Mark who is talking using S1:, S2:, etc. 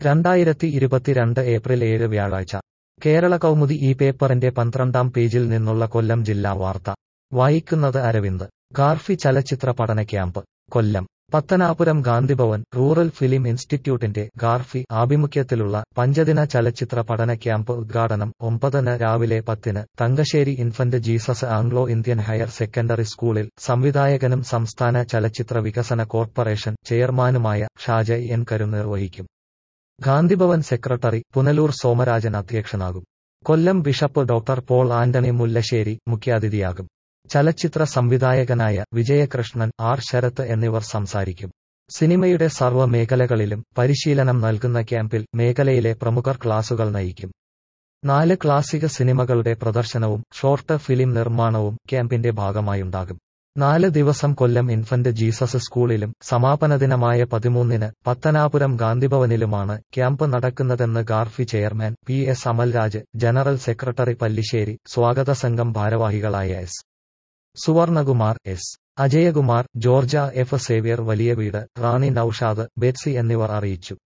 S1: രണ്ടായിരത്തി ഇരുപത്തിരണ്ട് ഏപ്രിൽ ഏഴ് വ്യാഴാഴ്ച കേരള കൗമുദി ഈ പേപ്പറിന്റെ പന്ത്രണ്ടാം പേജിൽ നിന്നുള്ള കൊല്ലം ജില്ലാ വാർത്ത വായിക്കുന്നത് അരവിന്ദ് ഗാർഫി ചലച്ചിത്ര പഠന camp Kollam Pathanapuram Gandhibhavan rural film ഇൻസ്റ്റിറ്റ്യൂട്ടിന്റെ ഗാർഫി ആഭിമുഖ്യത്തിലുള്ള പഞ്ചദിന ചലച്ചിത്ര പഠന ക്യാമ്പ് ഉദ്ഘാടനം ഒമ്പതിന് രാവിലെ പത്തിന് Thangassery infant Jesus Anglo Indian higher secondary സ്കൂളിൽ സംവിധായകനും സംസ്ഥാന ചലച്ചിത്ര വികസന കോർപ്പറേഷൻ ചെയർമാനുമായ ഷാജയ് എൻ കരു നിർവഹിക്കും ഗാന്ധിഭവൻ സെക്രട്ടറി പുനലൂർ സോമരാജൻ അധ്യക്ഷനാകും Kollam bishop doctor Paul Antony Mullassery മുഖ്യാതിഥിയാകും ചലച്ചിത്ര സംവിധായകനായ വിജയകൃഷ്ണൻ ആർ ശരത്ത് എന്നിവർ സംസാരിക്കും സിനിമയുടെ സർവ്വ മേഖലകളിലും പരിശീലനം നൽകുന്ന ക്യാമ്പിൽ മേഖലയിലെ പ്രമുഖർ ക്ലാസുകൾ നയിക്കും നാല് ക്ലാസിക സിനിമകളുടെ പ്രദർശനവും ഷോർട്ട് ഫിലിം നിർമ്മാണവും ക്യാമ്പിന്റെ ഭാഗമായുണ്ടാകും നാല് ദിവസം കൊല്ലം ഇൻഫന്റ് ജീസസ് സ്കൂളിലും സമാപന ദിനമായ പതിമൂന്നിന് പത്തനാപുരം ഗാന്ധിഭവനിലുമാണ് ക്യാമ്പ് നടക്കുന്നതെന്ന് ഗാർഫി chairman P S Amalraj general secretary Pallissery സ്വാഗത സംഘം ഭാരവാഹികളായ S Suvarnakumar S Ajayakumar George F Xavier വലിയ വീട് റാണി നൌഷാദ് ബെറ്റ്സി എന്നിവർ അറിയിച്ചു